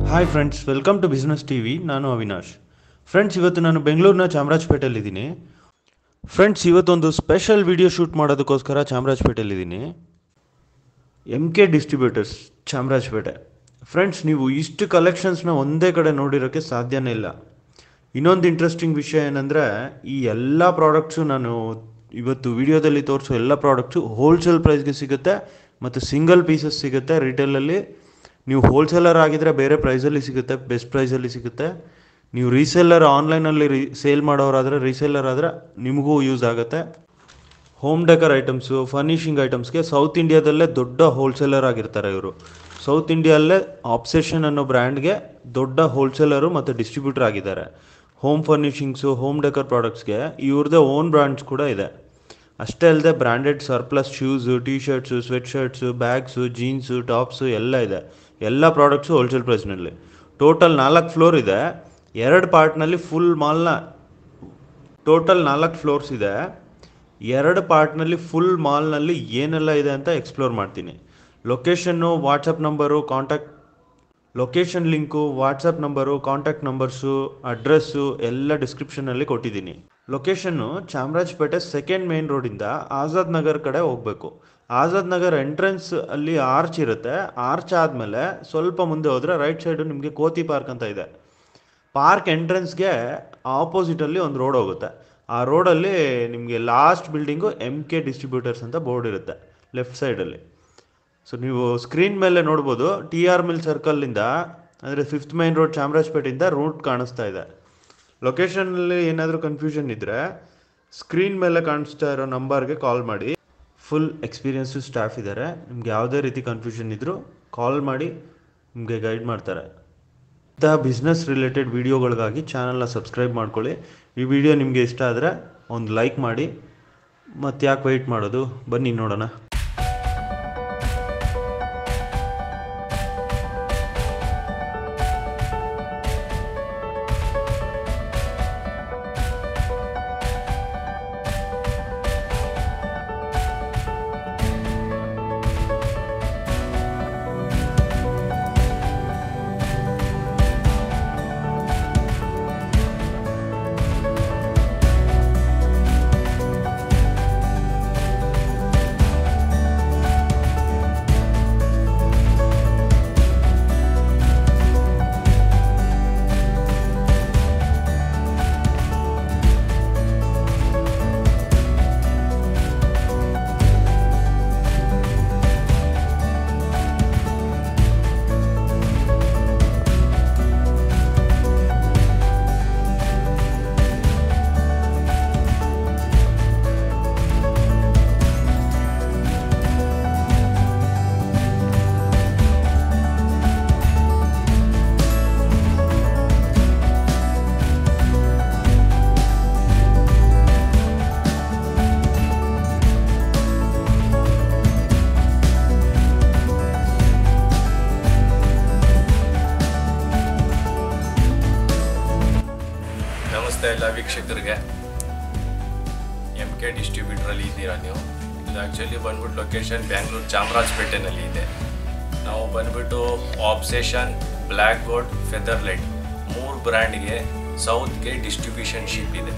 Hi friends welcome to business T V ನಾನು Avinash friends ಇವತ್ತು ನಾನು ಬೆಂಗಳೂರಿನ ಚಾಮರಾಜಪೇಟೆಯಲ್ಲಿದ್ದೀನಿ ಫ್ರೆಂಡ್ಸ್ ಇವತ್ತೊಂದು ಸ್ಪೆಷಲ್ ವಿಡಿಯೋ ಶೂಟ್ ಮಾಡೋದಕ್ಕೋಸ್ಕರ ಚಾಮರಾಜಪೇಟೆಯಲ್ಲಿದ್ದೀನಿ M K distributors Chamarajpet friends ನೀವು ಇಷ್ಟು ಕಲೆಕ್ಷನ್ಸ್ನ ಒಂದೇ ಕಡೆ ನೋಡಿರೋಕ್ಕೆ ಸಾಧ್ಯನೇ ಇಲ್ಲ ಇನ್ನೊಂದು ಇಂಟ್ರೆಸ್ಟಿಂಗ್ ವಿಷಯ ಏನಂದರೆ ಈ ಎಲ್ಲ ಪ್ರಾಡಕ್ಟ್ಸು ನಾನು ಇವತ್ತು ವಿಡಿಯೋದಲ್ಲಿ ತೋರಿಸೋ ಎಲ್ಲ ಪ್ರಾಡಕ್ಟ್ಸು ಹೋಲ್ಸೇಲ್ ಪ್ರೈಸ್ಗೆ ಸಿಗುತ್ತೆ ಮತ್ತು ಸಿಂಗಲ್ ಪೀಸಸ್ ಸಿಗುತ್ತೆ ರಿಟೇಲಲ್ಲಿ ನೀವು ಹೋಲ್ಸೇಲರ್ ಆಗಿದ್ರೆ ಬೇರೆ ಪ್ರೈಸಲ್ಲಿ ಸಿಗುತ್ತೆ ಬೆಸ್ಟ್ ಪ್ರೈಸಲ್ಲಿ ಸಿಗುತ್ತೆ ನೀವು ರೀಸೇಲರ್ ಆನ್ಲೈನಲ್ಲಿ ರೀ ಸೇಲ್ ಮಾಡೋರಾದರೆ ರೀಸೇಲರ್ ಆದರೆ ನಿಮಗೂ ಯೂಸ್ ಆಗುತ್ತೆ ಹೋಮ್ ಡೆಕರ್ ಐಟಮ್ಸು ಫರ್ನಿಷಿಂಗ್ ಐಟಮ್ಸ್ಗೆ ಸೌತ್ ಇಂಡಿಯಾದಲ್ಲೇ ದೊಡ್ಡ ಹೋಲ್ಸೇಲರ್ ಆಗಿರ್ತಾರೆ ಇವರು ಸೌತ್ ಇಂಡಿಯಲ್ಲೇ ಆಬ್ಸೆಷನ್ ಅನ್ನೋ ಬ್ರ್ಯಾಂಡ್ಗೆ ದೊಡ್ಡ ಹೋಲ್ಸೇಲರು ಮತ್ತು ಡಿಸ್ಟ್ರಿಬ್ಯೂಟರ್ ಆಗಿದ್ದಾರೆ ಹೋಮ್ ಫರ್ನಿಷಿಂಗ್ಸು ಹೋಮ್ ಡೆಕರ್ ಪ್ರಾಡಕ್ಟ್ಸ್ಗೆ ಇವ್ರದ್ದೇ ಓನ್ ಬ್ರ್ಯಾಂಡ್ಸ್ ಕೂಡ ಇದೆ ಅಷ್ಟೇ ಅಲ್ಲದೆ branded surplus shoes T shirts sweat shirts bags jeans tops ಎಲ್ಲ ಇದೆ ಎಲ್ಲ ಪ್ರಾಡಕ್ಟ್ಸು ಹೋಲ್ಸೇಲ್ ಪ್ರೈಸ್ನಲ್ಲಿ ಟೋಟಲ್ ನಾಲ್ಕು ಫ್ಲೋರ್ ಇದೆ ಎರಡು ಪಾರ್ಟ್ನಲ್ಲಿ ಫುಲ್ ಮಾಲ್ನ ಟೋಟಲ್ ನಾಲ್ಕು ಫ್ಲೋರ್ಸ್ ಇದೆ ಎರಡು ಪಾರ್ಟ್ನಲ್ಲಿ ಫುಲ್ ಮಾಲ್ನಲ್ಲಿ ಏನೆಲ್ಲ ಇದೆ ಅಂತ ಎಕ್ಸ್ಪ್ಲೋರ್ ಮಾಡ್ತೀನಿ location WhatsApp number contact location link WhatsApp number contact numbers address ಎಲ್ಲ ಡಿಸ್ಕ್ರಿಪ್ಷನಲ್ಲಿ ಕೊಟ್ಟಿದ್ದೀನಿ ಲೊಕೇಶನ್ನು ಚಾಮರಾಜಪೇಟೆ ಸೆಕೆಂಡ್ ಮೇನ್ ರೋಡಿಂದ ಆಜಾದ್ ನಗರ್ ಕಡೆ ಹೋಗಬೇಕು ಆಜಾದ್ ನಗರ್ ಎಂಟ್ರೆನ್ಸ್ ಅಲ್ಲಿ ಆರ್ಚ್ ಇರುತ್ತೆ ಆರ್ಚ್ ಆದಮೇಲೆ ಸ್ವಲ್ಪ ಮುಂದೆ ಹೋದರೆ ರೈಟ್ ಸೈಡು ನಿಮಗೆ ಕೋತಿ ಪಾರ್ಕ್ ಅಂತ ಇದೆ ಪಾರ್ಕ್ ಎಂಟ್ರೆನ್ಸ್ಗೆ ಆಪೋಸಿಟಲ್ಲಿ ಒಂದು ರೋಡ್ ಹೋಗುತ್ತೆ ಆ ರೋಡಲ್ಲಿ ನಿಮಗೆ last building M K distributors ಅಂತ ಬೋರ್ಡ್ ಇರುತ್ತೆ ಲೆಫ್ಟ್ ಸೈಡಲ್ಲಿ ಸೊ ನೀವು ಸ್ಕ್ರೀನ್ ಮೇಲೆ ನೋಡ್ಬೋದು ಟಿ ಆರ್ ಮಿಲ್ ಸರ್ಕಲ್ಲಿಂದ ಅಂದರೆ ಫಿಫ್ತ್ ಮೈನ್ ರೋಡ್ ಚಾಮರಾಜಪೇಟೆಯಿಂದ ರೂಟ್ ಕಾಣಿಸ್ತಾ ಇದೆ ಲೊಕೇಶನಲ್ಲಿ ಏನಾದರೂ ಕನ್ಫ್ಯೂಷನ್ ಇದ್ದರೆ ಸ್ಕ್ರೀನ್ ಮೇಲೆ ಕಾಣಿಸ್ತಾ ಇರೋ ನಂಬರ್ಗೆ ಕಾಲ್ ಮಾಡಿ ಫುಲ್ ಎಕ್ಸ್ಪೀರಿಯನ್ಸು ಸ್ಟಾಫ್ ಇದ್ದಾರೆ ನಿಮ್ಗೆ ಯಾವುದೇ ರೀತಿ ಕನ್ಫ್ಯೂಷನ್ ಇದ್ದರೂ ಕಾಲ್ ಮಾಡಿ ನಿಮಗೆ ಗೈಡ್ ಮಾಡ್ತಾರೆ ಇಂತಹ ಬಿಸ್ನೆಸ್ ರಿಲೇಟೆಡ್ ವೀಡಿಯೋಗಳಿಗಾಗಿ ಚಾನಲ್ನ ಸಬ್ಸ್ಕ್ರೈಬ್ ಮಾಡ್ಕೊಳ್ಳಿ ಈ ವಿಡಿಯೋ ನಿಮಗೆ ಇಷ್ಟ ಆದರೆ ಒಂದು ಲೈಕ್ ಮಾಡಿ ಮತ್ತು ಯಾಕೆ ವೆಯ್ಟ್ ಮಾಡೋದು ಬನ್ನಿ ನೋಡೋಣ ನಮಸ್ತೆ ಎಲ್ಲ ವೀಕ್ಷಕರಿಗೆ ಎಮ್ ಕೆ ಡಿಸ್ಟ್ರಿಬ್ಯೂಟ್ರಲ್ಲಿ ಇದ್ದೀರಾ ನೀವು ಇದು ಆ್ಯಕ್ಚುಲಿ ಬಂದ್ಬಿಟ್ಟು ಲೊಕೇಶನ್ ಬ್ಯಾಂಗ್ಳೂರು ಚಾಮರಾಜಪೇಟೆನಲ್ಲಿ ಇದೆ ನಾವು ಬಂದ್ಬಿಟ್ಟು obsession black board feather light ಮೂರು ಬ್ರ್ಯಾಂಡ್ಗೆ ಸೌತ್ಗೆ ಡಿಸ್ಟ್ರಿಬ್ಯೂಷನ್ಶಿಪ್ ಇದೆ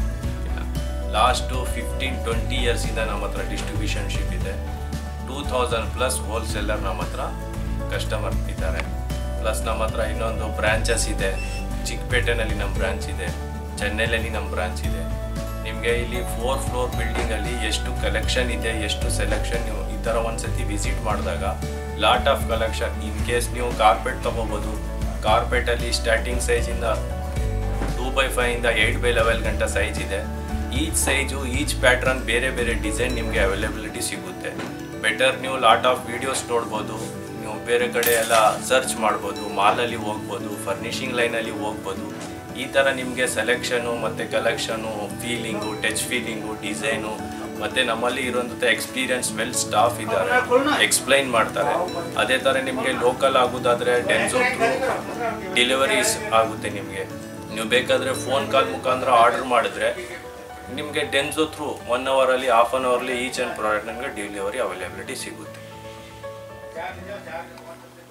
ಲಾಸ್ಟು ಫಿಫ್ಟೀನ್ ಟ್ವೆಂಟಿ ಇಯರ್ಸಿಂದ ನಮ್ಮ ಹತ್ರ ಡಿಸ್ಟ್ರಿಬ್ಯೂಷನ್ಶಿಪ್ ಇದೆ ಟೂ ಥೌಸಂಡ್ ಪ್ಲಸ್ ಹೋಲ್ಸೇಲರ್ ನಮ್ಮ ಹತ್ರ ಕಸ್ಟಮರ್ ಇದ್ದಾರೆ ಪ್ಲಸ್ ನಮ್ಮ ಹತ್ರ ಇನ್ನೊಂದು ಬ್ರ್ಯಾಂಚಸ್ ಇದೆ ಚಿಕ್ಕಪೇಟೆನಲ್ಲಿ ನಮ್ಮ ಬ್ರಾಂಚ್ ಇದೆ ಚೆನ್ನೈನಲ್ಲಿ ನಮ್ಮ ಬ್ರಾಂಚ್ ಇದೆ ನಿಮಗೆ ಇಲ್ಲಿ ಫೋರ್ ಫ್ಲೋರ್ ಬಿಲ್ಡಿಂಗಲ್ಲಿ ಎಷ್ಟು ಕಲೆಕ್ಷನ್ ಇದೆ ಎಷ್ಟು ಸೆಲೆಕ್ಷನ್ ನೀವು ಈ ಥರ ಒಂದ್ಸತಿ ವಿಸಿಟ್ ಮಾಡಿದಾಗ lot of collection in case ನೀವು ಕಾರ್ಪೆಟ್ ತೊಗೋಬೋದು ಕಾರ್ಪೆಟಲ್ಲಿ ಸ್ಟಾರ್ಟಿಂಗ್ ಸೈಜಿಂದ ಟೂ ಬೈ ಫೈವಿಂದ ಏಯ್ಟ್ ಬೈ ಲೆವೆಲ್ ಗಂಟ ಸೈಜ್ ಇದೆ ಈಚ್ ಸೈಜು ಈಚ್ ಪ್ಯಾಟ್ರನ್ ಬೇರೆ ಬೇರೆ ಡಿಸೈನ್ ನಿಮಗೆ ಅವೈಲಬಿಲಿಟಿ ಸಿಗುತ್ತೆ ಬೆಟರ್ ನೀವು ಲಾಟ್ ಆಫ್ ವಿಡಿಯೋಸ್ ನೋಡ್ಬೋದು ನೀವು ಬೇರೆ ಕಡೆ ಎಲ್ಲ ಸರ್ಚ್ ಮಾಡ್ಬೋದು ಮಾಲಲ್ಲಿ ಹೋಗ್ಬೋದು ಫರ್ನಿಷಿಂಗ್ ಲೈನಲ್ಲಿ ಹೋಗ್ಬೋದು ಈ ಥರ ನಿಮಗೆ ಸೆಲೆಕ್ಷನು ಮತ್ತು collection feeling touch feeling design ಮತ್ತು ನಮ್ಮಲ್ಲಿ ಇರೋಂಥ ಎಕ್ಸ್ಪೀರಿಯನ್ಸ್ ವೆಲ್ ಸ್ಟಾಫ್ ಇದ್ದಾರೆ ಎಕ್ಸ್ಪ್ಲೈನ್ ಮಾಡ್ತಾರೆ ಅದೇ ಥರ ನಿಮಗೆ ಲೋಕಲ್ ಆಗೋದಾದರೆ ಡೆನ್ಸೋ ಡೆಲಿವರೀಸ್ ಆಗುತ್ತೆ ನಿಮಗೆ ನೀವು ಬೇಕಾದರೆ ಫೋನ್ ಕಾಲ್ ಮುಖಾಂತರ ಆರ್ಡರ್ ಮಾಡಿದ್ರೆ ನಿಮಗೆ ಡೆನ್ಸೋ ಥ್ರೂ ಒನ್ ಅವರಲ್ಲಿ ಹಾಫ್ ಆನ್ ಅವರ್ಲಿ ಈಚ್ ಆ್ಯಂಡ್ ಪ್ರಾಡಕ್ಟ್ ನಿಮಗೆ ಡೆಲಿವರಿ ಅವೈಲಬಿಲಿಟಿ ಸಿಗುತ್ತೆ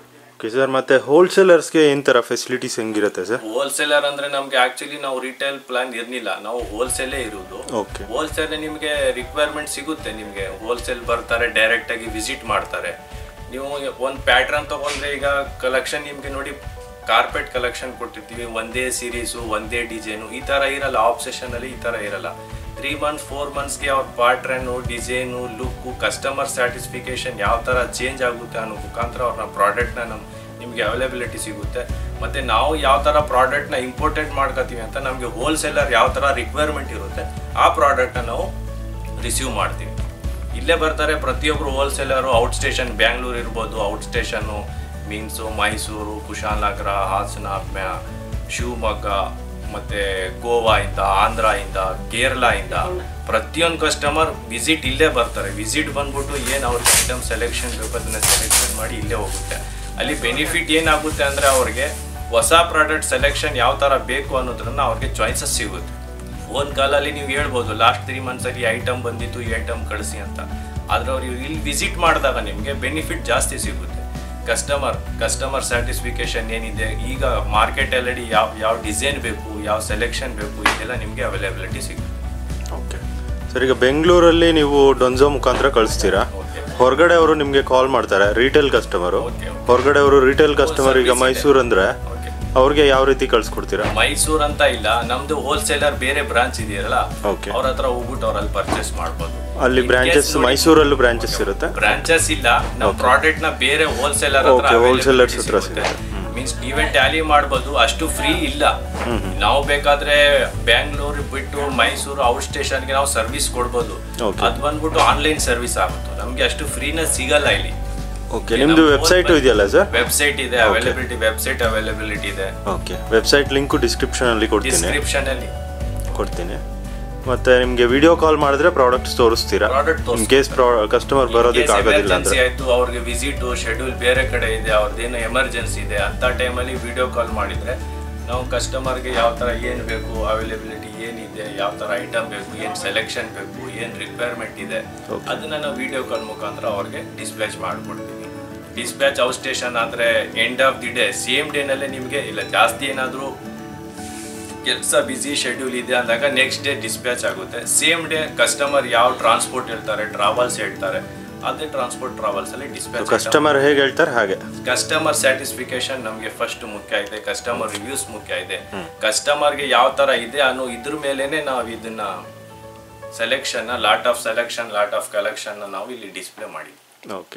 ಓಕೆ ಸರ್ ಮತ್ತು ಹೋಲ್ಸೇಲರ್ಸ್ಗೆ ಏನು ಥರ ಫೆಸಿಲಿಟೀಸ್ ಹೆಂಗಿರುತ್ತೆ ಸರ್ ಹೋಲ್ಸೇಲರ್ ಅಂದ್ರೆ ನಮ್ಗೆ ಆಕ್ಚುಲಿ ನಾವು ರಿಟೇಲ್ ಪ್ಲಾನ್ ಇರ್ಲಿಲ್ಲ ನಾವು ಹೋಲ್ಸೇಲೇ ಇರುವುದು ಓಕೆ ಹೋಲ್ಸೇಲ್ ನಿಮಗೆ ರಿಕ್ವೈರ್ಮೆಂಟ್ ಸಿಗುತ್ತೆ ನಿಮಗೆ ಹೋಲ್ಸೇಲ್ ಬರ್ತಾರೆ ಡೈರೆಕ್ಟ್ ಆಗಿ ವಿಸಿಟ್ ಮಾಡ್ತಾರೆ ನೀವು ಒಂದು ಪ್ಯಾಟ್ರನ್ ತಗೊಂಡ್ರೆ ಈಗ ಕಲೆಕ್ಷನ್ ನಿಮಗೆ ನೋಡಿ ಕಾರ್ಪೆಟ್ ಕಲೆಕ್ಷನ್ ಕೊಟ್ಟಿರ್ತೀವಿ ಒಂದೇ ಸೀರೀಸು ಒಂದೇ ಡಿಸೈನು ಈ ಥರ ಇರಲ್ಲ ಆಪ್ಸೆಷನ್ ಅಲ್ಲಿ ಈ ಥರ ಇರಲ್ಲ ತ್ರೀ ಮಂತ್ಸ್ ಫೋರ್ ಮಂತ್ಸ್ಗೆ ಅವ್ರ pattern design look customer satisfaction ಯಾವ ಥರ ಚೇಂಜ್ ಆಗುತ್ತೆ ಅನ್ನೋ ಮುಖಾಂತರ ಅವ್ರನ್ನ ಪ್ರಾಡಕ್ಟ್ನ ನಮ್ ನಿಮಗೆ ಅವೈಲಬಿಲಿಟಿ ಸಿಗುತ್ತೆ ಮತ್ತು ನಾವು ಯಾವ ಥರ ಪ್ರಾಡಕ್ಟ್ನ ಇಂಪೋರ್ಟೆಡ್ ಮಾಡ್ಕೋತೀವಿ ಅಂತ ನಮಗೆ ಹೋಲ್ಸೇಲರ್ ಯಾವ ಥರ ರಿಕ್ವೈರ್ಮೆಂಟ್ ಇರುತ್ತೆ ಆ ಪ್ರಾಡಕ್ಟ್ನ ನಾವು ರಿಸೀವ್ ಮಾಡ್ತೀವಿ ಇಲ್ಲೇ ಬರ್ತಾರೆ ಪ್ರತಿಯೊಬ್ಬರು ಹೋಲ್ಸೇಲರು ಔಟ್ ಸ್ಟೇಷನ್ ಬ್ಯಾಂಗ್ಳೂರು ಇರ್ಬೋದು out station means Mysore Kushalnagar Hassan ಮ್ಯಾ ಶಿವಮೊಗ್ಗ ಮತ್ತು ಗೋವಾಯಿಂದ ಆಂಧ್ರದಿಂದ ಕೇರಳದಿಂದ ಪ್ರತಿಯೊಂದು ಕಸ್ಟಮರ್ ವಿಸಿಟ್ ಇಲ್ಲೇ ಬರ್ತಾರೆ ವಿಸಿಟ್ ಬಂದ್ಬಿಟ್ಟು ಏನು ಅವ್ರಿಗೆ ಐಟಮ್ ಸೆಲೆಕ್ಷನ್ ಬೇಕು ಅದನ್ನ ಸೆಲೆಕ್ಷನ್ ಮಾಡಿ ಇಲ್ಲೇ ಹೋಗುತ್ತೆ ಅಲ್ಲಿ ಬೆನಿಫಿಟ್ ಏನಾಗುತ್ತೆ ಅಂದರೆ ಅವ್ರಿಗೆ ಹೊಸ ಪ್ರಾಡಕ್ಟ್ ಸೆಲೆಕ್ಷನ್ ಯಾವ ಥರ ಬೇಕು ಅನ್ನೋದ್ರನ್ನ ಅವ್ರಿಗೆ ಚಾಯ್ಸಸ್ ಸಿಗುತ್ತೆ ಒಂದು ಕಾಲಲ್ಲಿ ನೀವು ಹೇಳ್ಬೋದು ಲಾಸ್ಟ್ ತ್ರೀ ಮಂತ್ಸಲ್ಲಿ ಐಟಮ್ ಬಂದಿತ್ತು ಈ ಐಟಮ್ ಕಳಿಸಿ ಅಂತ ಆದರೆ ಅವ್ರು ಇಲ್ಲಿ ವಿಸಿಟ್ ಮಾಡಿದಾಗ ನಿಮಗೆ ಬೆನಿಫಿಟ್ ಜಾಸ್ತಿ ಸಿಗುತ್ತೆ ಕಸ್ಟಮರ್ ಕಸ್ಟಮರ್ ಸ್ಯಾಟಿಸ್ಫಿಕೇಶನ್ ಏನಿದೆ ಈಗ ಮಾರ್ಕೆಟ್ ಆಲ್ರೆಡಿ ಯಾವ ಯಾವ ಡಿಸೈನ್ ಬೇಕು ಯಾವ ಸೆಲೆಕ್ಷನ್ ಬೇಕು ಇದೆಲ್ಲ ನಿಮಗೆ ಅವೈಲಬಿಲಿಟಿ ಸಿಗುತ್ತೆ ಓಕೆ ಸರ್ ಈಗ ಬೆಂಗಳೂರಲ್ಲಿ ನೀವು ಡೊನ್ಝೋ ಮುಖಾಂತರ ಕಳಿಸ್ತೀರಾ ಓಕೆ ಹೊರಗಡೆ ಅವರು ನಿಮಗೆ ಕಾಲ್ ಮಾಡ್ತಾರೆ ರಿಟೇಲ್ ಕಸ್ಟಮರು ಓಕೆ ಹೊರಗಡೆ ಅವರು ರಿಟೇಲ್ ಕಸ್ಟಮರ್ ಈಗ ಮೈಸೂರು ಅಂದರೆ ಓಕೆ ಅವ್ರಿಗೆ ಯಾವ ರೀತಿ ಕಳಿಸ್ಕೊಡ್ತೀರಾ ಮೈಸೂರು ಅಂತ ಇಲ್ಲ ನಮ್ದು ಹೋಲ್ಸೇಲರ್ ಬೇರೆ ಬ್ರಾಂಚ್ ಇದೆಯಲ್ಲ ಓಕೆ ಅವ್ರ ಹತ್ರ ಹೋಗ್ಬಿಟ್ಟು ಅವ್ರಲ್ಲಿ ಪರ್ಚೇಸ್ ಮಾಡ್ಬೋದು ಅಲ್ಲಿ ಬ್ರಾಂಚಸ್ ಮೈಸೂರಲ್ಲೂ ಬ್ರಾಂಚಸ್ ಇರುತ್ತೆ ಬ್ರಾಂಚಸ್ ಇಲ್ಲ ನಾವು ಪ್ರಾಡಕ್ಟ್ ನ ಬೇರೆ ಹೋಲ್ಸೇಲರ್ Okay, wholesalers ಹತ್ರ ಮೀನ್ಸ್ ನೀವೇ ಟ್ಯಾಲಿ ಮಾಡ್ಬೋದು ಅಷ್ಟು ಫ್ರೀ ಇಲ್ಲ ನಾವು ಬೇಕಾದ್ರೆ ಬ್ಯಾಂಗ್ಳೂರ್ ಬಿಟ್ಟು ಮೈಸೂರು ಔಟ್ ಸ್ಟೇಷನ್ಗೆ ನಾವು ಸರ್ವಿಸ್ ಕೊಡ್ಬೋದು Okay. ಅದು ಬಂದ್ಬಿಟ್ಟು ಆನ್ಲೈನ್ ಸರ್ವಿಸ್ ಆಗುತ್ತೆ ನಮ್ಗೆ ಅಷ್ಟು ಫ್ರೀನ ಸಿಗಲ್ಲ ಇಲ್ಲಿ ಓಕೆ ನಿಮ್ಮದು ವೆಬ್ಸೈಟು ಇದೆಯಲ್ಲ ಸರ್ ವೆಬ್ಸೈಟ್ ಇದೆ ಅವೈಲಬಿಲಿಟಿ ವೆಬ್ಸೈಟ್ ಅವೈಲಬಿಲಿಟಿ ಇದೆ ಓಕೆ ವೆಬ್ಸೈಟ್ ಲಿಂಕು ಡಿಸ್ಕ್ರಿಪ್ಷನಲ್ಲಿ ಕೊಡ್ತೀನಿ ಡಿಸ್ಕ್ರಿಪ್ಷನ್ ಅಲ್ಲಿ ಕೊಡ್ತೀನಿ ಮತ್ತೆ ನಿಮಗೆ ವಿಡಿಯೋ ಕಾಲ್ ಮಾಡಿದ್ರೆ ಪ್ರಾಡಕ್ಟ್ಸ್ ತೋರಿಸ್ತೀರಾ ಪ್ರಾಡಕ್ಟ್ ಇನ್ ಕೇಸ್ ಕಸ್ಟಮರ್ ಬರೋದಕ್ಕೆ ಆಗೋದಿಲ್ಲ ಎಮರ್ಜೆನ್ಸಿ ಅಂದ್ರೆ ಆಯ್ತು ಅವ್ರಿಗೆ ವಿಸಿಟ್ ಶೆಡ್ಯೂಲ್ ಬೇರೆ ಕಡೆ ಇದೆ ಅವ್ರದ್ದೇನು ಎಮರ್ಜೆನ್ಸಿ ಇದೆ ಅಂತ ಟೈಮಲ್ಲಿ ವಿಡಿಯೋ ಕಾಲ್ ಮಾಡಿದ್ರೆ ನಾವು ಕಸ್ಟಮರ್ಗೆ ಯಾವ ಥರ ಏನು ಬೇಕು ಅವೈಲಬಿಲಿಟಿ ಏನಿದೆ ಯಾವ ಥರ ಐಟಮ್ ಬೇಕು ಏನು ಸೆಲೆಕ್ಷನ್ ಬೇಕು ಏನು ರಿಕ್ವೈರ್ಮೆಂಟ್ ಇದೆ Okay. ಅದನ್ನ ನಾವು ವಿಡಿಯೋ ಕಾಲ್ ಮುಖಾಂತರ ಅವ್ರಿಗೆ ಡಿಸ್ಪ್ಯಾಚ್ ಮಾಡಿಕೊಡ್ತೀವಿ ಡಿಸ್ಪ್ಯಾಚ್ ಔಟ್ ಸ್ಟೇಷನ್ ಆದರೆ end of the day same ಡೇನಲ್ಲೇ ನಿಮಗೆ ಇಲ್ಲ ಜಾಸ್ತಿ ಏನಾದರೂ ಕೆಲಸ ಬಿಸಿ ಶೆಡ್ಯೂಲ್ ಇದೆ ಅಂದಾಗ ನೆಕ್ಸ್ಟ್ ಡೇ ಡಿಸ್ಪ್ಯಾಚ್ ಆಗುತ್ತೆ ಸೇಮ್ ಡೇ ಕಸ್ಟಮರ್ ಯಾವ ಟ್ರಾನ್ಸ್ಪೋರ್ಟ್ ಹೇಳ್ತಾರೆ ಟ್ರಾವೆಲ್ಸ್ ಹೇಳ್ತಾರೆ ಅದೇ ಟ್ರಾನ್ಸ್ಪೋರ್ಟ್ ಟ್ರಾವೆಲ್ಸ್ ಅಲ್ಲಿ ಡಿಸ್ಪ್ಯಾಚ್ ಕಸ್ಟಮರ್ ಹೇಗೆ ಹೇಳ್ತಾರೆ ಹಾಗೆ ಕಸ್ಟಮರ್ ಸ್ಯಾಟಿಸ್ಫಿಕೇಶನ್ ನಮಗೆ ಫಸ್ಟ್ ಮುಖ್ಯ ಇದೆ ಕಸ್ಟಮರ್ ರಿವ್ಯೂಸ್ ಮುಖ್ಯ ಇದೆ ಕಸ್ಟಮರ್ಗೆ ಯಾವ ತರ ಇದೆ ಅನ್ನೋ ಇದ್ರ ಮೇಲೇನೆ ನಾವು ಇದನ್ನ selection lot of selection lot of collection ನಾವು ಇಲ್ಲಿ ಡಿಸ್ಪ್ಲೇ ಮಾಡಿ ಓಕೆ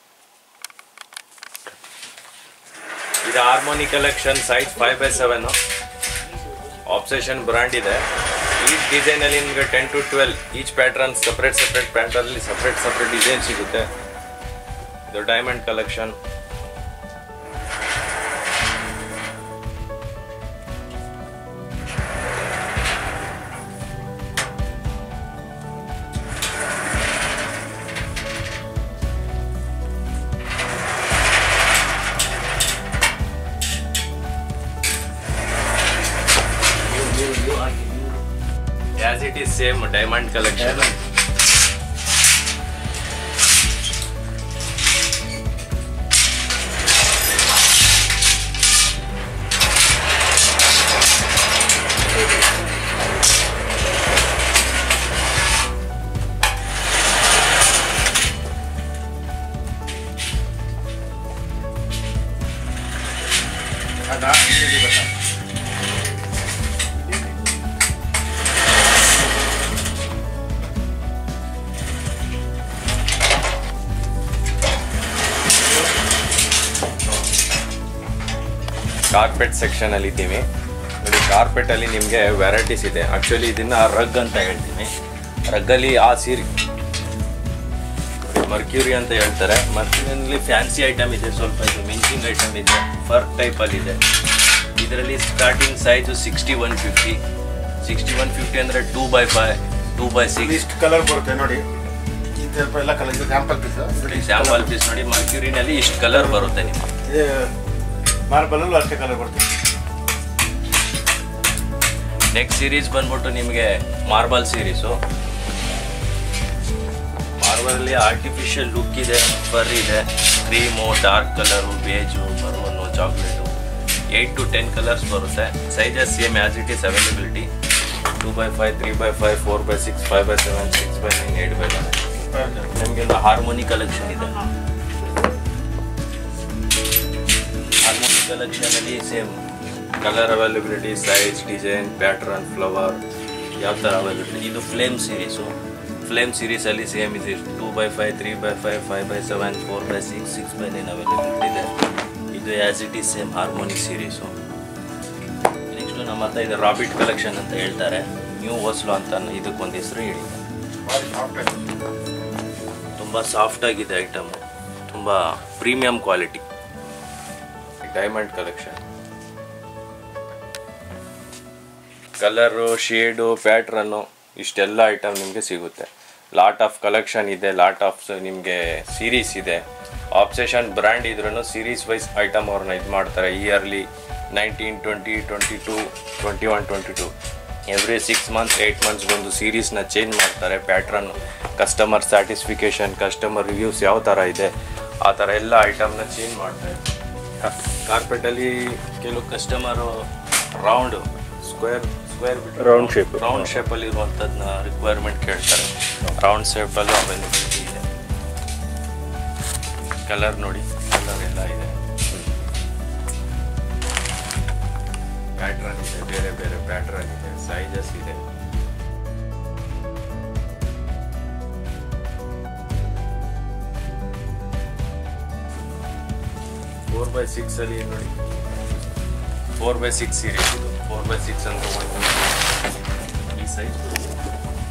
ಇದು harmony collection size five by seven Obsession brand ಇದೆ ಈಚ್ ಡಿಸೈನ್ ಅಲ್ಲಿ ನಿಮಗೆ ten to twelve each pattern separate separate pattern ಅಲ್ಲಿ ಸಪ್ರೇಟ್ ಸಪ್ರೇಟ್ ಡಿಸೈನ್ ಸಿಗುತ್ತೆ ಇದು diamond collection as it is same diamond collection carpet section ಅಲ್ಲಿ ಇದ್ದೀವಿ ನೋಡಿ carpet ಅಲ್ಲಿ ನಿಮಗೆ ವೆರೈಟೀಸ್ ಇದೆ ಆಕ್ಚುಲಿ ಇದನ್ನ ರಗ್ ಅಂತ ಹೇಳ್ತೀನಿ ರಗ್ಗಲ್ಲಿ ಆ ಸೀರೆ ಮರ್ಕ್ಯೂರಿ ಅಂತ ಹೇಳ್ತಾರೆ ಮರ್ಕ್ಯೂರಿಯಲ್ಲಿ ಫ್ಯಾನ್ಸಿ ಐಟಮ್ ಇದೆ ಸ್ವಲ್ಪ ಇದು ಮಿಂಚಿಂಗ್ ಐಟಮ್ ಇದೆ ಫರ್ ಟೈಪ್ ಅಲ್ಲಿ ಇದೆ ಇದರಲ್ಲಿ starting size sixty one fifty sixty one fifty ಅಂದರೆ two by five two by six ಇಷ್ಟು ಕಲರ್ ಬರುತ್ತೆ ನೋಡಿ ಈ ಟೈಪ್ ಎಲ್ಲ ಕಲರ್ ಇದು ಸ್ಯಾಂಪಲ್ ಪೀಸ್ ಸ್ಯಾಂಪಲ್ ಪೀಸ್ ನೋಡಿ ಮರ್ಕ್ಯೂರಿನಲ್ಲಿ ಇಷ್ಟು ಕಲರ್ ಬರುತ್ತೆ ನಿಮಗೆ ಇದು ಮಾರ್ಬಲಲ್ಲೂ ಅಷ್ಟೇ ಕಲರ್ ಬರುತ್ತೆ ನೆಕ್ಸ್ಟ್ ಸೀರೀಸ್ ಬಂದ್ಬಿಟ್ಟು ನಿಮಗೆ ಮಾರ್ಬಲ್ ಸೀರೀಸು ಮಾರ್ಬಲ್ ಅದರಲ್ಲಿ ಆರ್ಟಿಫಿಷಿಯಲ್ ಲುಕ್ ಇದೆ ಫರ್ ಇದೆ cream dark colour beige maroon chocolate eight to ten colours ಬರುತ್ತೆ sizes same as it is availability two by five three by five four by six five by seven six by nine eight by eleven ನಮಗೆ ಒಂದು harmony collection ಇದೆ harmony ಕಲೆಕ್ಷನಲ್ಲಿ same colour availability size design pattern flower ಯಾವ ಥರ availability ಇದು flame series flame ಸೀರೀಸಲ್ಲಿ same ಇದೆ two by five three by five five by seven four by six six by nine availability ಇದೆ ಇದು as it is same harmony series next ನಮ್ಮ ಹತ್ರ ಇದು rabbit collection ಅಂತ ಹೇಳ್ತಾರೆ ನ್ಯೂ ಓಸ್ಲೋ ಅಂತ ಇದಕ್ಕೊಂದು ಹೆಸರು ಹೇಳಿದೆ ತುಂಬ ಸಾಫ್ಟ್ ಆಗಿದೆ ಐಟಮ್ ತುಂಬ premium quality diamond collection colour shade pattern ಇಷ್ಟೆಲ್ಲ ಐಟಮ್ ನಿಮಗೆ ಸಿಗುತ್ತೆ ಲಾಟ್ ಆಫ್ ಕಲೆಕ್ಷನ್ ಇದೆ ಲಾಟ್ ಆಫ್ ನಿಮಗೆ ಸೀರೀಸ್ ಇದೆ ಆಬ್ಸೆಷನ್ ಬ್ರ್ಯಾಂಡ್ ಇದ್ರೂ ಸೀರೀಸ್ ವೈಸ್ ಐಟಮ್ ಅವ್ರನ್ನ ಇದು ಮಾಡ್ತಾರೆ yearly nineteen twenty twenty two twenty one twenty two every six months eight ಮಂತ್ಸ್ಗೊಂದು ಸೀರೀಸ್ನ ಚೇಂಜ್ ಮಾಡ್ತಾರೆ pattern customer satisfaction customer reviews ಯಾವ ಥರ ಇದೆ ಆ ಥರ ಎಲ್ಲ ಐಟಮ್ನ ಚೇಂಜ್ ಮಾಡ್ತಾರೆ ಕಾರ್ಪೆಟಲ್ಲಿ ಕೆಲವು customer round square square Round shape. Round ಶೇಪಲ್ಲಿ ಇರುವಂಥದ್ದನ್ನ ರಿಕ್ವೈರ್ಮೆಂಟ್ ಕೇಳ್ತಾರೆ ರೌಂಡ್ ಶೇಪಲ್ಲೂ ಅವೈಲಬಿಲಿಟಿ ಇದೆ ಕಲರ್ ನೋಡಿ ಕಲರ್ ಎಲ್ಲ ಇದೆ ಪ್ಯಾಟ್ರನ್ ಇದೆ ಬೇರೆ ಬೇರೆ ಪ್ಯಾಟ್ರನ್ ಇದೆ ಸೈಜಸ್ ಇದೆ ಫೋರ್ ಬೈ ಸಿಕ್ಸ್ ಅಲ್ಲಿ ನೋಡಿ ಫೋರ್ ಬೈ ಸಿಕ್ಸ್ ಸೀರೀಸ್ ಇದು ಫೋರ್ ಬೈ ಸಿಕ್ಸ್ ಅಂತ ಒಂದು ಈ ಸೈಜ್ ಬರುತ್ತೆ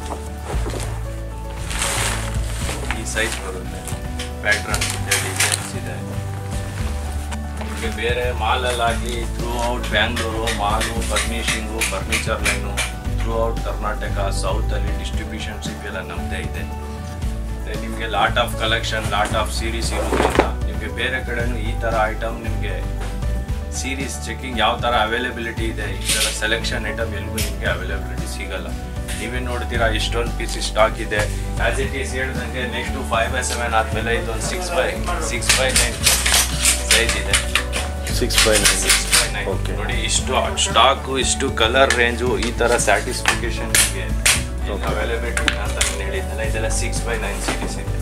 ಈ ಸೈಜ್ ಬರುತ್ತೆ ಪ್ಯಾಟ್ರನ್ಸ್ ಇದೆ ಡಿಸೈನ್ಸ್ ಇದೆ ನಿಮಗೆ ಬೇರೆ ಮಾಲಲ್ಲಾಗಲಿ throughout Bangalore mall furnishing furniture line throughout Karnataka ಸೌತಲ್ಲಿ ಡಿಸ್ಟ್ರಿಬ್ಯೂಷನ್ಶಿಪ್ ಎಲ್ಲ ನಮ್ಮದೇ ಇದೆ ಮತ್ತೆ ನಿಮಗೆ lot of collection lot of series ಇರೋದ್ರಿಂದ ನಿಮಗೆ ಬೇರೆ ಕಡೆನೂ ಈ ಥರ ಐಟಮ್ ನಿಮಗೆ ಸೀರೀಸ್ ಚೆಕಿಂಗ್ ಯಾವ ಥರ ಅವೈಲಬಿಲಿಟಿ ಇದೆ ಈ ಥರ ಸೆಲೆಕ್ಷನ್ ಐಟಮ್ ಎಲ್ಗೂ ನಿಮಗೆ ಅವೈಲಬಿಲಿಟಿ ಸಿಗಲ್ಲ ನೀವೇ ನೋಡ್ತೀರಾ ಇಷ್ಟೊಂದು ಪೀಸ್ ಸ್ಟಾಕ್ ಇದೆ ಆ್ಯಸ್ ಇಟ್ ಈಸ್ ಹೇಳ್ದಂಗೆ ನೆಕ್ಸ್ಟು ಫೈವ್ ಬೈ ಸೆವೆನ್ ಆದಮೇಲೆ ಇದೊಂದು six by six by nine size ಇದೆ six by nine six by nine Okay. ನೋಡಿ ಇಷ್ಟು ಸ್ಟಾಕು ಇಷ್ಟು ಕಲರ್ ರೇಂಜು ಈ ಥರ ಸ್ಯಾಟಿಸ್ಫಿಕೇಶನ್ ನಿಮಗೆ ಅವೈಲಬಿಲಿಟಿ ಅಂತ ನಾನು ಹೇಳಿದ್ದೆಲ್ಲ ಇದೆಲ್ಲ ಸಿಕ್ಸ್ ಬೈ ನೈನ್ ಸೀರೀಸ್ ಇದೆ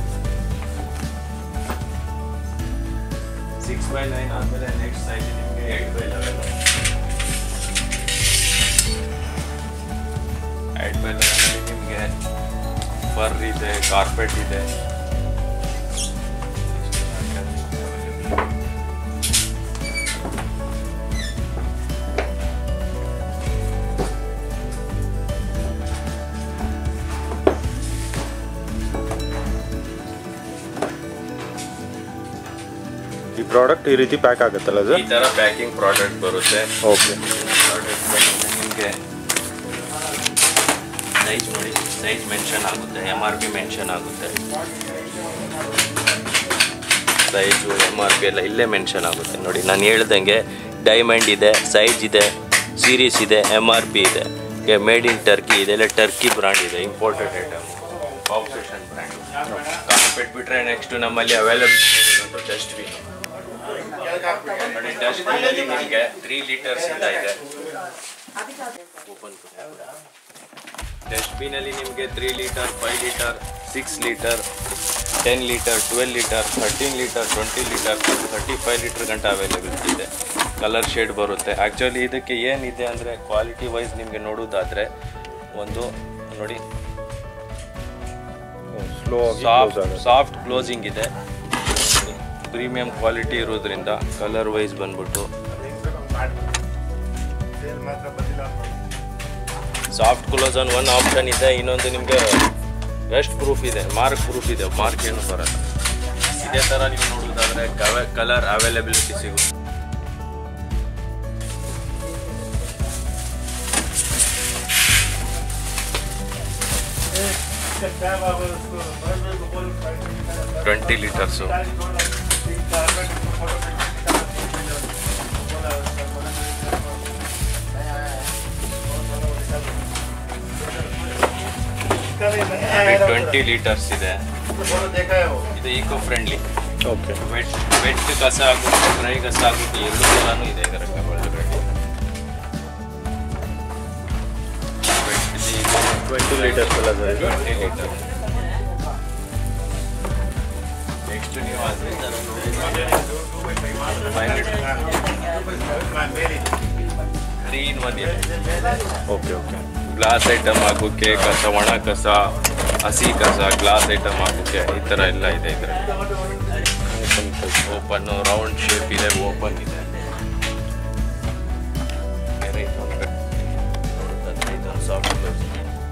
ಸಿಕ್ಸ್ ಬೈ ನೈನ್ ಆದಮೇಲೆ ನೆಕ್ಸ್ಟ್ ಸೈಜ್ ನಿಮಗೆ eight by eleven eight by ಲೆವೆನಲ್ಲಿ ನಿಮಗೆ ಫರ್ ಇದೆ ಕಾರ್ಪೆಟ್ ಇದೆ ಈ ಪ್ರಾಡಕ್ಟ್ ಈ ರೀತಿ ಪ್ಯಾಕ್ ಆಗುತ್ತಲ್ಲ ಈ ಸರ್ ಥರ ಪ್ಯಾಕಿಂಗ್ ಪ್ರಾಡಕ್ಟ್ ಬರುತ್ತೆ ಓಕೆ ಪ್ರಾಡಕ್ಟ್ ನಿಮಗೆ ಸೈಜ್ ನೋಡಿ ಸೈಜ್ ಮೆನ್ಷನ್ ಆಗುತ್ತೆ ಎಮ್ ಆರ್ ಪಿ ಮೆನ್ಷನ್ ಆಗುತ್ತೆ ಸೈಜು ಎಮ್ ಆರ್ ಪಿ ಎಲ್ಲ ಇಲ್ಲೇ ಮೆನ್ಷನ್ ಆಗುತ್ತೆ ನೋಡಿ ನಾನು ಹೇಳ್ದಂಗೆ ಡೈಮಂಡ್ ಇದೆ ಸೈಜ್ ಇದೆ ಸೀರೀಸ್ ಇದೆ ಎಮ್ ಆರ್ ಪಿ ಇದೆ ಮೇಡ್ ಇನ್ ಟರ್ಕಿ ಇದೆಲ್ಲ ಟರ್ಕಿ ಬ್ರ್ಯಾಂಡ್ ಇದೆ imported item Obsession brand carpet ಬಿಟ್ರೆ ನೆಕ್ಸ್ಟ್ ನಮ್ಮಲ್ಲಿ ಅವೈಲಬಲ್ ಡಸ್ಟ್ಬಿನ್ ನೋಡಿ ಡಸ್ಟ್ಬಿನಲ್ಲಿ ನಿಮಗೆ ತ್ರೀ ಲೀಟರ್ಸ್ ಇಂದ ಇದೆ ಓಪನ್ ಡಸ್ಟ್ಬಿನಲ್ಲಿ ನಿಮಗೆ three litre five litre six litre ten litre twelve litre thirteen litre twenty litre thirty five litre ಗಂಟ ಅವೈಲೇಬಿಲಿಟಿ ಇದೆ ಕಲರ್ ಶೇಡ್ ಬರುತ್ತೆ ಆ್ಯಕ್ಚುಲಿ ಇದಕ್ಕೆ ಏನಿದೆ ಅಂದರೆ ಕ್ವಾಲಿಟಿ ವೈಸ್ ನಿಮಗೆ ನೋಡೋದಾದರೆ ಒಂದು ನೋಡಿ ಸ್ಲೋ ಆಗಿ ಸಾಫ್ಟ್ close ಆಗುತ್ತೆ ಸಾಫ್ಟ್ ಕ್ಲೋಸಿಂಗ್ ಇದೆ ಪ್ರೀಮಿಯಂ ಕ್ವಾಲಿಟಿ ಇರೋದ್ರಿಂದ ಕಲರ್ ವೈಸ್ ಬಂದ್ಬಿಟ್ಟು ಸೇಲ್ ಮಾತ್ರ ಬಂದಿಲ್ಲ ಅಂತ. Soft close in one option ಇದೆ ಇನ್ನೊಂದು ನಿಮಗೆ ರೆಸ್ಟ್ ಪ್ರೂಫ್ ಇದೆ ಮಾರ್ಕ್ ಪ್ರೂಫ್ ಇದೆ ಮಾರ್ಕ್ ಏನು ಬರಲ್ಲ ಇದೇ ಥರ ನೀವು ನೋಡೋದಾದ್ರೆ ಕಲರ್ ಅವೈಲಬಿಲಿಟಿ ಸಿಗುತ್ತೆ ಟ್ವೆಂಟಿ ಲೀಟರ್ಸು ಟ್ವೆಂಟಿ ಲೀಟರ್ಸ್ ಇದೆ देखा है वो ಇದು eco friendly okay wet wet ಕಸ ಆಗುತ್ತೆ ಡ್ರೈ ಕಸ ಆಗುತ್ತೆ ಎರಡು ಥರನೂ ಇದೆ ಇದರ ಒಳಗಡೆ ಟ್ವೆಂಟಿ ಲೀಟರ್ಸ್ ಎಲ್ಲ ಸರ್ ಇದು ಟ್ವೆಂಟಿ ಲೀಟರ್ ನೆಕ್ಸ್ಟ್ ನೀವು ಅದೇ ಥರ ತ್ರೀ ಇನ್ ಒನ್ ಇದೆ ಓಕೆ ಓಕೆ ಗ್ಲಾಸ್ ಐಟಮ್ ಹಾಕೋಕ್ಕೆ ಕಸ ಒಣ ಕಸ ಹಸಿ ಕಸ ಗ್ಲಾಸ್ ಐಟಮ್ ಹಾಕೋಕ್ಕೆ ಈ ಥರ ಎಲ್ಲ ಇದೆ ಇದರಲ್ಲಿ ಓಪನ್ ರೌಂಡ್ ಶೇಪ್ ಇದೆ ಓಪನ್ ಇದೆ ಬೇರೆ ಇನ್ನೊಂದು ಕಡೆ ನೋಡುತ್ತೆ, ಇದೊಂದು ಸಾಫ್ಟ್ ಕ್ಲೋಸ್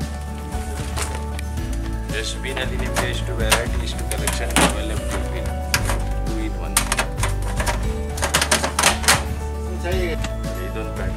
ಡಸ್ಟ್ಬಿನಲ್ಲಿ ನಿಮಗೆ ಎಷ್ಟು ವೆರೈಟಿ ಇಷ್ಟು ಕಲೆಕ್ಷನ್ ಅವೈಲೇಬಲ್ ಇದೆ ಟೂ ಇನ್ ಒನ್ ಇದೊಂದು ಪ್ಯಾಟರ್ನ್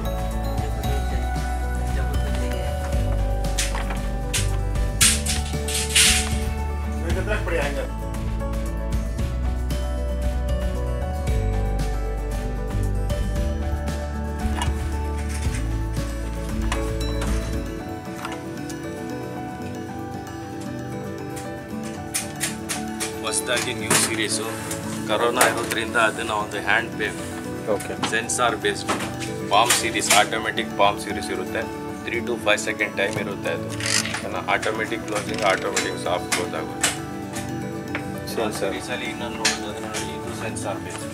ಹೊಸದಾಗಿ ನ್ಯೂ ಸೀರೀಸು ಕರೋನಾ ಇರೋದ್ರಿಂದ ಅದನ್ನ ಒಂದು hand pay okay sensor based palm series automatic palm series ಇರುತ್ತೆ three to five second time ಇರುತ್ತೆ ಅದು automatic closing automatic soft close ಆಗುತ್ತೆ Sensor. ಸೀರೀಸಲ್ಲಿ ಇನ್ನೊಂದು ನೋಡೋದಾದ್ರೆ ನೋಡಿ ಇದು ಸೆನ್ಸಾರ್ ಬೇಸ್ಡ್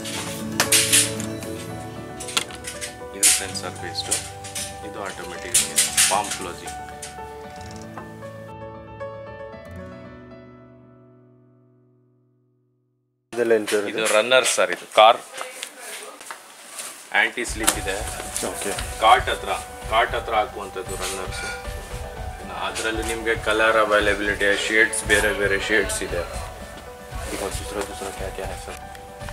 ಇದು ಸೆನ್ಸಾರ್ ಬೇಸ್ಡು ಇದು ಆಟೋಮೆಟಿಕ್ ಪಾಮ್ ಕ್ಲೋಸಿಂಗ್ ಇದೆಲ್ಲ ಏನು ಸರ್ ಇದು ರನ್ನರ್ ಸರ್ ಇದು ಕಾರ್ ಆಂಟಿ ಸ್ಲಿಪ್ ಇದೆ ಓಕೆ ಕಾರ್ಟ್ ಹತ್ರ ಕಾರ್ಟ್ ಹತ್ರ ಹಾಕುವಂಥದ್ದು ರನ್ನರ್ಸು ಅದರಲ್ಲಿ ನಿಮಗೆ ಕಲರ್ ಅವೈಲೇಬಿಲಿಟಿ ಶೇಡ್ಸ್ ಬೇರೆ ಬೇರೆ ಶೇಡ್ಸ್ ಇದೆ ಈಗ ದೂಸರ ದೂಸರ ಕ್ಯಾ ಕ್ಯಾ है ಸರ್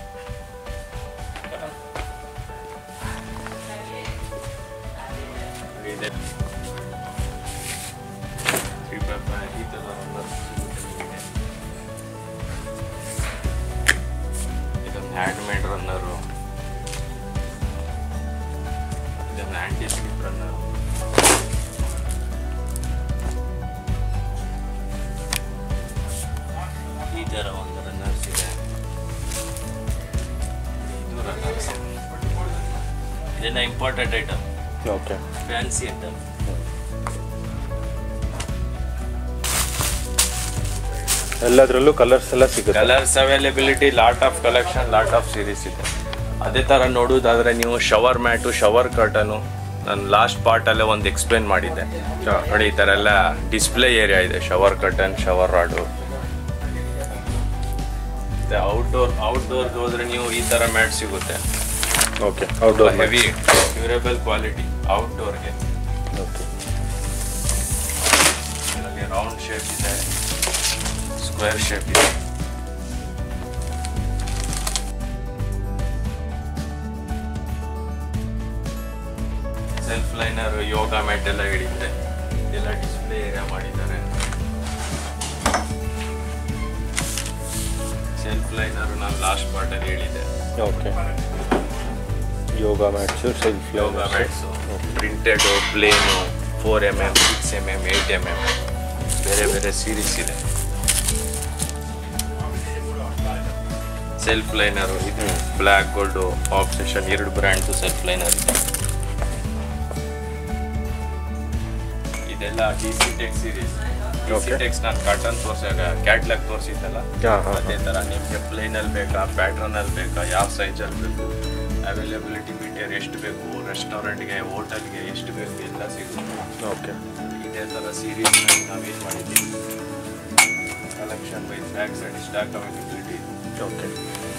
ಇದೆ Three by five, ಈ ಥರ runners ಸಿಗುತ್ತೆ ನಿಮಗೆ. ಇದೊಂದು ಹ್ಯಾಂಡ್ ಮೇಡ್ ರನ್ನರು ಇದೊಂದು ಆಂಟಿ ಸ್ಲಿಪ್ ರನ್ನರ್ ಈ ಥರ ಒಂದು ರನ್ನರ್ಸ್ ಇದೆ ಇದು ರನ್ನರ್ಸ್ ಇದೆಲ್ಲ important item okay fancy item ಎಲ್ಲದರಲ್ಲೂ ಕಲರ್ಸ್ ಎಲ್ಲ ಸಿಗುತ್ತೆ colours availability lot of collection lot of series ಇದೆ ಅದೇ ಥರ ನೋಡೋದಾದ್ರೆ ನೀವು ಶವರ್ ಮ್ಯಾಟು ಶವರ್ ಕರ್ಟನು ನಾನು ಲಾಸ್ಟ್ ಪಾರ್ಟಲ್ಲೇ ಒಂದು ಎಕ್ಸ್ಪ್ಲೇನ್ ಮಾಡಿದ್ದೆ ನೋಡಿ ಈ ಥರ ಎಲ್ಲ ಡಿಸ್ಪ್ಲೇ ಏರಿಯಾ ಇದೆ shower curtain shower rod outdoor ಔಟ್ಡೋರ್ಗೆ ಹೋದ್ರೆ ನೀವು ಈ ಥರ ಮ್ಯಾಟ್ ಸಿಗುತ್ತೆ okay outdoor heavy durable quality ಔಟ್ಡೋರ್ಗೆ ಓಕೆ ಇದರಲ್ಲಿ ರೌಂಡ್ ಶೇಪ್ ಇದೆ ಸ್ಕ್ವೇರ್ ಶೇಪ್ ಇದೆ ಸೆಲ್ಫ್ ಲೈನರ್ ಯೋಗ ಮ್ಯಾಟ್ ಎಲ್ಲ ಹಿಡಿಯುತ್ತೆ ಇದೆಲ್ಲ ಡಿಸ್ಪ್ಲೇ ಏರಿಯಾ ಮಾಡಿದ್ದಾರೆ ಸೆಲ್ಫ್ ಲೈನರ್ ನಾನು ಲಾಸ್ಟ್ ಪಾರ್ಟಲ್ಲಿ ಹೇಳಿದ್ದೆ okay yoga mats self yoga mats printed plain four M M six M M eight M M ಬೇರೆ ಬೇರೆ ಸೀರೀಸ್ ಇದೆ ಸೆಲ್ಫ್ ಲೈನರು ಇದು ಬ್ಲ್ಯಾಕ್ ಗೋಲ್ಡು ಆಬ್ಸೆಷನ್ ಎರಡು ಬ್ರ್ಯಾಂಡ್ದು ಸೆಲ್ಫ್ ಲೈನರ್ ಇದೆ ಇದೆಲ್ಲ D C tech series D C Okay. ಟೆಕ್ಸ್ ನಾನು ಕಾಟನ್ ತೋರ್ಸಾಗ ಕ್ಯಾಟ್ಲಾಗ್ ತೋರಿಸಿದ್ದಲ್ಲ ಹಾಂ ಹಾಂ ಅದೇ ಥರ ನಿಮಗೆ ಪ್ಲೇನಲ್ಲಿ ಬೇಕಾ ಪ್ಯಾಟ್ರನಲ್ಲಿ ಬೇಕಾ ಯಾವ ಸೈಜಲ್ಲಿ ಬೇಕು ಅವೈಲೇಬಿಲಿಟಿ ಮೀಟರ್ ಎಷ್ಟು ಬೇಕು ರೆಸ್ಟೋರೆಂಟ್ಗೆ ಹೋಟೆಲ್ಗೆ ಎಷ್ಟು ಬೇಕು ಎಲ್ಲ ಸಿಗುತ್ತೆ ಓಕೆ ಇದೇ ಥರ ಸೀರೀಸ್ ನಾವೇನು ಮಾಡಿದ್ದೀವಿ collection wise back side stock availability okay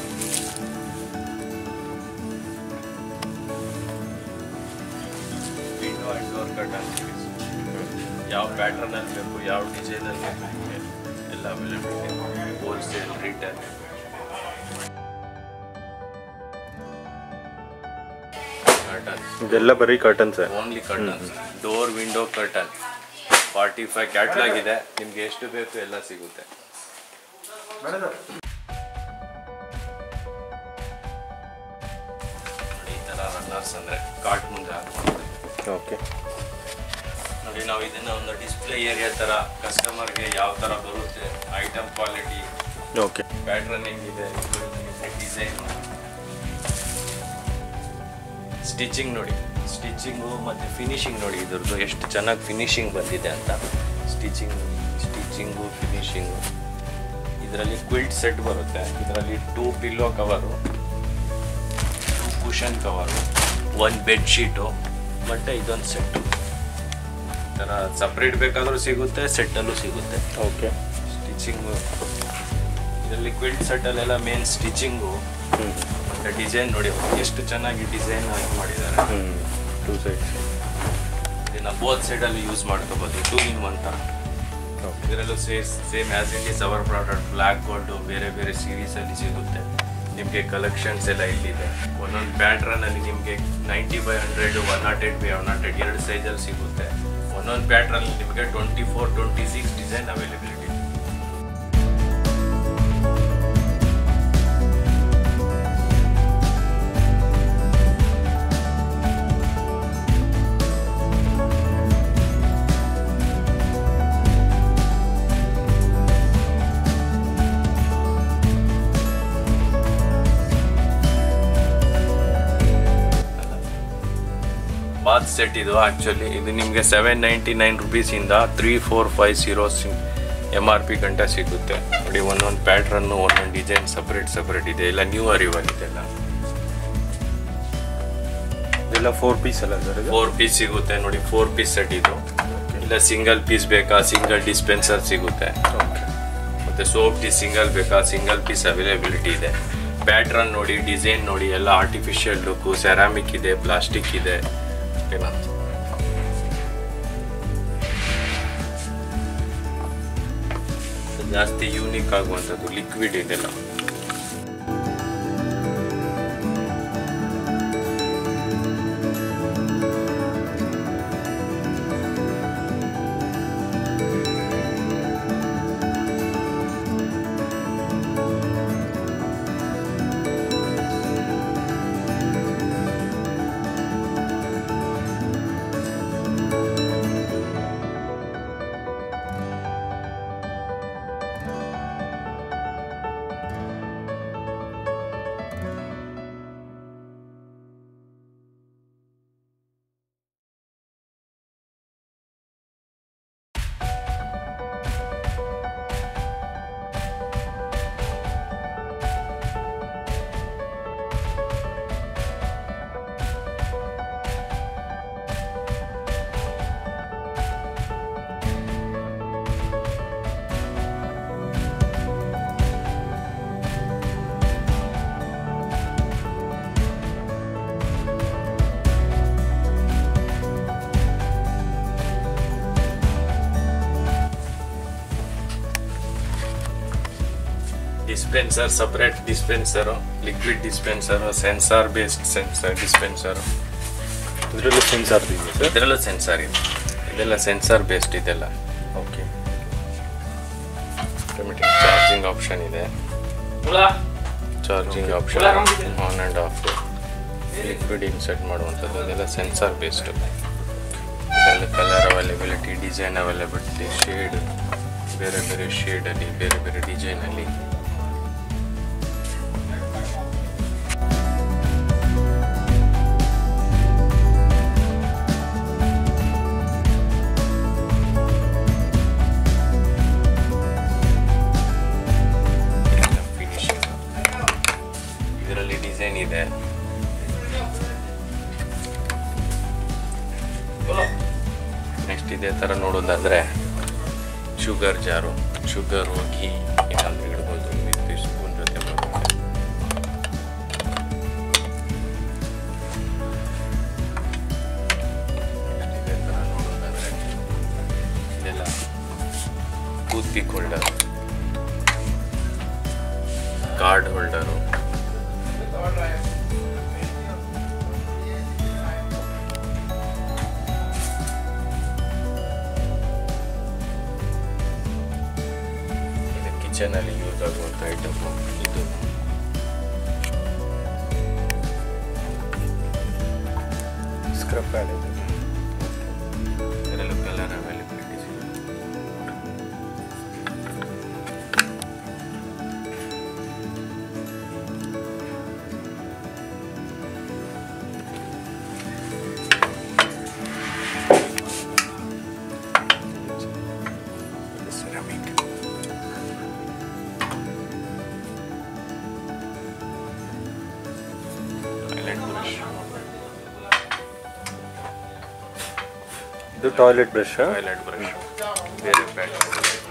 window and door curtain series ಯಾವ ಪ್ಯಾಟ್ರನಲ್ಲಿ ಬೇಕು ಯಾವ ಡಿಸೈನಲ್ಲಿ ಬೇಕು ನಿಮಗೆ ಎಲ್ಲ ಅವೈಲೇಬಿಲಿಟಿ ಹೋಲ್ಸೇಲ್ ರಿಟೇಲ್ ಕರ್ಟನ್ ಇದೆಲ್ಲ ಬರೀ ಕರ್ಟನ್ಸೇ only curtain door window curtain forty five catalogue ಇದೆ ನಿಮ್ಗೆ ಎಷ್ಟು ಬೇಕು ಎಲ್ಲ ಸಿಗುತ್ತೆ ನೋಡಿ ಈ ಥರ ರನ್ನರ್ಸ್ ಅಂದರೆ ಕಾರ್ಟ್ ಮುಂದೆ ಹಾಕ್ಬೋದು ಓಕೆ ನೋಡಿ ನೋಡಿ ನಾವು ಇದನ್ನ ಒಂದು ಡಿಸ್ಪ್ಲೇ ಏರಿಯಾ ತರ ಕಸ್ಟಮರ್ಗೆ ಯಾವ ತರ ಬರುತ್ತೆ ಐಟಮ್ ಕ್ವಾಲಿಟಿ ಓಕೆ ಪ್ಯಾಟ್ರನ್ ಹೆಂಗಿದೆ ಡಿಸೈನ್ ಸ್ಟಿಚಿಂಗ್ ನೋಡಿ ಸ್ಟಿಚಿಂಗು ಮತ್ತು ಫಿನಿಶಿಂಗ್ ನೋಡಿ ಇದ್ರದ್ದು ಎಷ್ಟು ಚೆನ್ನಾಗಿ ಫಿನಿಶಿಂಗ್ ಬಂದಿದೆ ಅಂತ ಸ್ಟಿಚಿಂಗ್ ಸ್ಟಿಚಿಂಗು ಫಿನಿಶಿಂಗು ಇದರಲ್ಲಿ ಕ್ವಿಲ್ಟ್ ಸೆಟ್ ಬರುತ್ತೆ ಇದರಲ್ಲಿ two pillow cover two cushion cover ಒಂದು ಬೆಡ್ಶೀಟು ಮತ್ತು ಇದೊಂದು ಸೆಟ್ಟು ಈ ಥರ ಸಪ್ರೇಟ್ ಬೇಕಾದರೂ ಸಿಗುತ್ತೆ ಸೆಟ್ಟಲ್ಲೂ ಸಿಗುತ್ತೆ ಓಕೆ ಸ್ಟಿಚಿಂಗು ಇದರಲ್ಲಿ ಕ್ವಿಲ್ಟ್ ಸೆಟ್ಟಲ್ಲೆಲ್ಲ ಮೇನ್ ಸ್ಟಿಚಿಂಗು ಹ್ಞೂ ಮತ್ತು ಡಿಸೈನ್ ನೋಡಿ ಎಷ್ಟು ಚೆನ್ನಾಗಿ ಡಿಸೈನ್ ಮಾಡಿದ್ದಾರೆ ಹ್ಞೂ ಟೂ ಸೈಡ್ಸ್ ಇದನ್ನ ಬೋತ್ ಸೈಡಲ್ಲಿ ಯೂಸ್ ಮಾಡ್ಕೋಬೋದು ಟೂ ಇನ್ ಒನ್ ಥರ ಓಕೆ ಇದರಲ್ಲೂ say same as it is our product black gold ಬೇರೆ ಬೇರೆ ಸೀರೀಸಲ್ಲಿ ಸಿಗುತ್ತೆ ನಿಮಗೆ ಕಲೆಕ್ಷನ್ಸ್ ಎಲ್ಲ ಇಲ್ಲಿದೆ ಒಂದೊಂದು ಪ್ಯಾಟ್ರನಲ್ಲಿ ನಿಮಗೆ ninety by hundred one naught eight by one naught eight ಎರಡು ಸೈಜಲ್ಲಿ ಸಿಗುತ್ತೆ ಒಂದೊಂದು ಪ್ಯಾಟ್ರಲ್ಲಿ ನಿಮಗೆ twenty four twenty six design availability bath set ಇದು ಆ್ಯಕ್ಚುಲಿ ಇದು ನಿಮಗೆ ಸೆವೆನ್ ನೈಂಟಿ ನೈನ್ ರುಪೀಸಿಂದ three four five zeros M R P ಗಂಟೆ ಸಿಗುತ್ತೆ ನೋಡಿ ಒಂದೊಂದು ಪ್ಯಾಟ್ರನ್ನು ಒಂದೊಂದು ಡಿಸೈನ್ ಸಪ್ರೇಟ್ ಸಪ್ರೇಟ್ ಇದೆ ಎಲ್ಲ ನ್ಯೂ ಅರಿವಲ್ ಇದೆಲ್ಲ ಇದೆಲ್ಲ ಫೋರ್ ಪೀಸ್ ಅಲ್ಲ ಸರ್ ಇದು ಫೋರ್ ಪೀಸ್ ಸಿಗುತ್ತೆ ನೋಡಿ ಫೋರ್ ಪೀಸ್ ಸೆಟ್ ಇದು ಇಲ್ಲ ಸಿಂಗಲ್ ಪೀಸ್ ಬೇಕಾ ಸಿಂಗಲ್ ಡಿಸ್ಪೆನ್ಸರ್ ಸಿಗುತ್ತೆ ಓಕೆ ಮತ್ತೆ ಸೋಪ್ ಟಿ ಸಿಂಗಲ್ ಬೇಕಾ ಸಿಂಗಲ್ ಪೀಸ್ ಅವೈಲೇಬಿಲಿಟಿ ಇದೆ ಪ್ಯಾಟ್ರನ್ ನೋಡಿ ಡಿಸೈನ್ ನೋಡಿ ಎಲ್ಲ ಆರ್ಟಿಫಿಷಿಯಲ್ ಲುಕ್ಕು ಸೆರಾಮಿಕ್ ಇದೆ ಪ್ಲಾಸ್ಟಿಕ್ ಇದೆ ಓಕೆನಾ ಜಾಸ್ತಿ ಯೂನಿಕ್ ಆಗುವಂಥದ್ದು ಲಿಕ್ವಿಡ್ ಇದೆಲ್ಲ dispenser separate dispenser liquid dispenser sensor based sensor dispenser ಇದರಲ್ಲೂ ಸೆನ್ಸಾರ್ ಇದೆಯಾ ಸರ್ ಇದರಲ್ಲೂ ಸೆನ್ಸಾರ್ ಇದೆ ಇದೆಲ್ಲ ಸೆನ್ಸಾರ್ ಬೇಸ್ಡ್ ಇದೆಲ್ಲ ಓಕೆ ಆಟೋಮೆಟಿಕ್ ಚಾರ್ಜಿಂಗ್ ಆಪ್ಷನ್ ಇದೆ charging option on and off liquid insert ಮಾಡುವಂಥದ್ದು ಅದೆಲ್ಲ ಸೆನ್ಸಾರ್ ಬೇಸ್ಡ್ ಇದರಲ್ಲಿ colour availability design availability shade ಬೇರೆ ಬೇರೆ ಶೇಡಲ್ಲಿ ಬೇರೆ ಬೇರೆ ಡಿಸೈನಲ್ಲಿ ಫಿನಿಶಿಂಗ್ ಇದರಲ್ಲಿ ಡಿಸೈನ್ ಇದೆ ನೆಕ್ಸ್ಟ್ ಇದೇ ಥರ ನೋಡೋದಾದ್ರೆ ಶುಗರ್ ಜಾರು ಶುಗರು ಘೀ ಏನಾದರೂ ಇಡ್ಬೋದು ವಿತ್ ಸ್ಪೂನ್ ಜೊತೆ ಬರುತ್ತೆ Next ಇದೇ ಥರ ನೋಡೋದಾದ್ರೆ ಇದೆಲ್ಲ tooth pick holder card holder ಇದು ಕಿಚನಲ್ಲಿ ಯೂಸ್ ಆಗುವಂಥ ಐಟಮ್ ಇದು ಸ್ಕ್ರಬ್ ಪ್ಯಾಡ್ ಇದೆ ಇದರಲ್ಲೂ ಕಲರ್ ಇದು ಟಾಯ್ಲೆಟ್ ಬ್ರಷ್ ಟಾಯ್ಲೆಟ್ ಬ್ರಷ್ ಬೇರೆ ಪ್ಯಾಟರ್ನ್